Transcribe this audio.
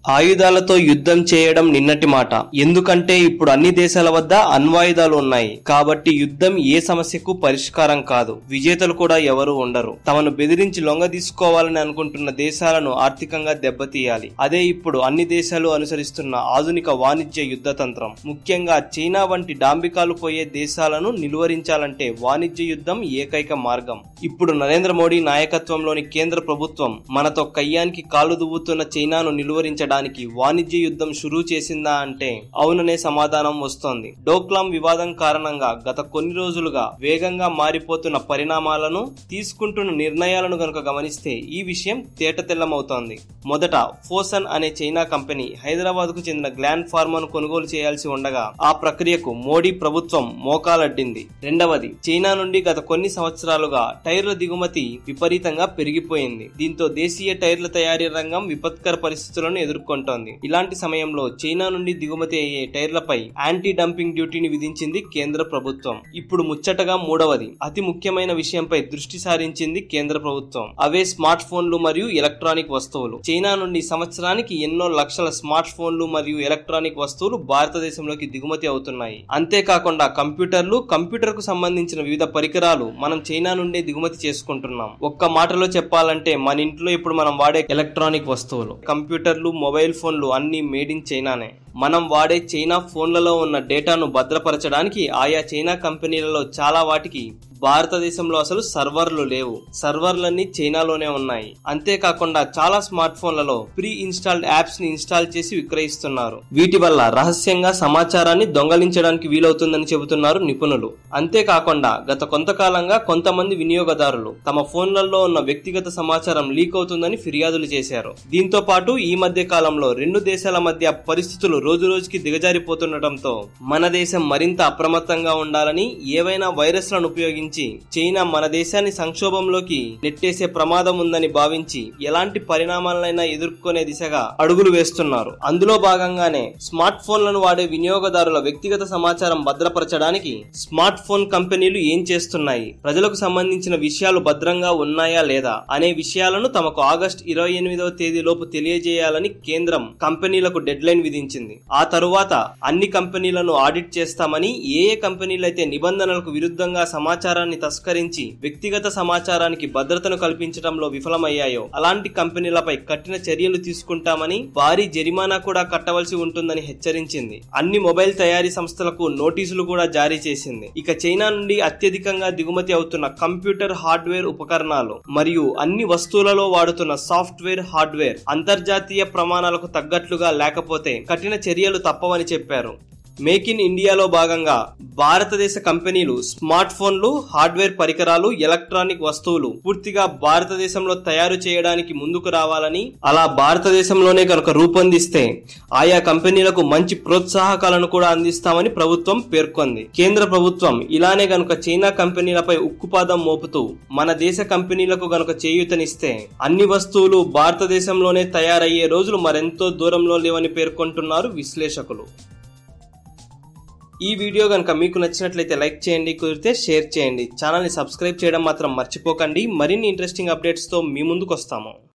ఆయుధాలతో యుద్ధం చేయడం నిన్నటి మాట ఎందుకంటే ఇప్పుడు అన్ని దేశాల వద్ద అణ్వాయుధాలు ఉన్నాయి కాబట్టి యుద్ధం ఏ సమస్యకు పరిష్కారం కాదు విజేతలు కూడా ఎవరు ఉండరు తమను బెదిరించి లొంగ తీసుకోవాలని అనుకుంటున్న దేశాలను ఆర్థికంగా దెబ్బతీయాలి అదే ఇప్పుడు అన్ని దేశాలు అనుసరిస్తున్న ఆధునిక వాణిజ్య యుద్ధ తంత్రం ముఖ్యంగా చైనా వంటి డాంబికాలు పోయే దేశాలను నిలువరించాలంటే వాణిజ్య యుద్ధం ఏకైక మార్గం ఇప్పుడు నరేంద్ర మోడీ నాయకత్వంలోని కేంద్ర ప్రభుత్వం మనతో కయ్యానికి కాలు దువ్వుతున్న చైనాను నిలువరించడానికి వాణిజ్య యుద్ధం షురూ చేసిందా అంటే అవుననే సమాధానం వస్తోంది డోక్లాం వివాదం కారణంగా గత కొన్ని రోజులుగా వేగంగా మారిపోతున్న పరిణామాలను తీసుకుంటున్న నిర్ణయాలను గనుక గమనిస్తే ఈ విషయం తేటతెల్లమవుతోంది మొదట ఫోసన్ అనే చైనా కంపెనీ హైదరాబాద్ కు చెందిన గ్లాండ్ ఫార్మాను కొనుగోలు చేయాల్సి ఉండగా ఆ ప్రక్రియకు మోడీ ప్రభుత్వం మోకాలడ్డింది రెండవది చైనా నుండి గత కొన్ని సంవత్సరాలుగా టైర్ల దిగుమతి విపరీతంగా పెరిగిపోయింది దీంతో దేశీయ టైర్ల తయారీ రంగం విపత్కర పరిస్థితులను ఎదుర్కొంటోంది ఇలాంటి సమయంలో చైనా నుండి దిగుమతి అయ్యే టైర్లపై యాంటీ డంపింగ్ డ్యూటీని విధించింది కేంద్ర ప్రభుత్వం ఇప్పుడు ముచ్చటగా మూడవది అతి ముఖ్యమైన విషయంపై దృష్టి సారించింది కేంద్ర ప్రభుత్వం అవే స్మార్ట్ ఫోన్లు మరియు ఎలక్ట్రానిక్ వస్తువులు చైనా నుండి సంవత్సరానికి ఎన్నో లక్షల స్మార్ట్ ఫోన్లు మరియు ఎలక్ట్రానిక్ వస్తువులు భారతదేశంలోకి దిగుమతి అవుతున్నాయి అంతేకాకుండా కంప్యూటర్లు కంప్యూటర్ కు సంబంధించిన వివిధ పరికరాలు మనం చైనా నుండే దిగుమతి చేసుకుంటున్నాం ఒక్క మాటలో చెప్పాలంటే మన ఇంట్లో ఇప్పుడు మనం వాడే ఎలక్ట్రానిక్ వస్తువులు కంప్యూటర్లు మొబైల్ ఫోన్లు అన్ని మేడ్ ఇన్ చైనానే మనం వాడే చైనా ఫోన్లలో ఉన్న డేటాను భద్రపరచడానికి ఆయా చైనా కంపెనీలలో చాలా వాటికి భారతదేశంలో అసలు సర్వర్లు లేవు సర్వర్లన్నీ చైనాలోనే ఉన్నాయి అంతేకాకుండా చాలా స్మార్ట్ ఫోన్లలో ప్రీ ఇన్స్టాల్డ్ యాప్స్ ని ఇన్స్టాల్ చేసి విక్రయిస్తున్నారు వీటి వల్ల రహస్యంగా సమాచారాన్ని దొంగలించడానికి వీలవుతుందని చెబుతున్నారు నిపుణులు అంతేకాకుండా గత కొంతకాలంగా కొంతమంది వినియోగదారులు తమ ఫోన్లలో ఉన్న వ్యక్తిగత సమాచారం లీక్ అవుతుందని ఫిర్యాదులు చేశారు దీంతో పాటు ఈ మధ్య కాలంలో రెండు దేశాల మధ్య పరిస్థితులు రోజు రోజుకి దిగజారిపోతుండటంతో మన దేశం మరింత అప్రమత్తంగా ఉండాలని ఏవైనా వైరస్లను ఉపయోగించి చైనా మన దేశాన్ని సంక్షోభంలోకి నెట్టేసే ప్రమాదం ఉందని భావించి ఎలాంటి పరిణామాలనైనా ఎదుర్కొనే దిశగా అడుగులు వేస్తున్నారు అందులో భాగంగానే స్మార్ట్ ఫోన్లను వాడే వినియోగదారుల వ్యక్తిగత సమాచారం భద్రపరచడానికి స్మార్ట్ ఫోన్ కంపెనీలు ఏం చేస్తున్నాయి ప్రజలకు సంబంధించిన విషయాలు భద్రంగా ఉన్నాయా లేదా అనే విషయాలను తమకు ఆగస్టు ఇరవై ఎనిమిదవ తేదీలోపు తెలియజేయాలని కేంద్రం కంపెనీలకు డెడ్ లైన్ విధించింది ఆ తరువాత అన్ని కంపెనీలను ఆడిట్ చేస్తామని ఏ ఏ కంపెనీలైతే నిబంధనలకు విరుద్ధంగా సమాచారాన్ని తస్కరించి వ్యక్తిగత సమాచారానికి భద్రతను కల్పించడంలో విఫలమయ్యాయో అలాంటి కంపెనీలపై కఠిన చర్యలు తీసుకుంటామని భారీ జరిమానా కూడా కట్టవలసి ఉంటుందని హెచ్చరించింది అన్ని మొబైల్ తయారీ సంస్థలకు నోటీసులు కూడా జారీ చేసింది ఇక చైనా నుండి అత్యధికంగా దిగుమతి అవుతున్న కంప్యూటర్ హార్డ్వేర్ ఉపకరణాలు మరియు అన్ని వస్తువులలో వాడుతున్న సాఫ్ట్వేర్ హార్డ్వేర్ అంతర్జాతీయ ప్రమాణాలకు తగ్గట్లుగా లేకపోతే కఠిన చర్యలు తప్పవని చెప్పారు మేక్ ఇన్ ఇండియాలో భాగంగా భారతదేశ కంపెనీలు స్మార్ట్ ఫోన్లు హార్డ్వేర్ పరికరాలు ఎలక్ట్రానిక్ వస్తువులు పూర్తిగా భారతదేశంలో తయారు చేయడానికి ముందుకు రావాలని అలా భారతదేశంలోనే కనుక రూపొందిస్తే ఆయా కంపెనీలకు మంచి ప్రోత్సాహకాలను కూడా అందిస్తామని ప్రభుత్వం పేర్కొంది కేంద్ర ప్రభుత్వం ఇలానే గనుక చైనా కంపెనీలపై ఉక్కుపాదం మోపుతూ మన దేశ కంపెనీలకు గనుక చేయూతనిస్తే అన్ని వస్తువులు భారతదేశంలోనే తయారయ్యే రోజులు మరెంతో దూరంలో లేవని పేర్కొంటున్నారు విశ్లేషకులు ఈ వీడియో కనుక మీకు నచ్చినట్లయితే లైక్ చేయండి కుదిరితే షేర్ చేయండి ఛానల్ని సబ్స్క్రైబ్ చేయడం మాత్రం మర్చిపోకండి మరిన్ని ఇంట్రెస్టింగ్ అప్డేట్స్తో మీ ముందుకు వస్తాము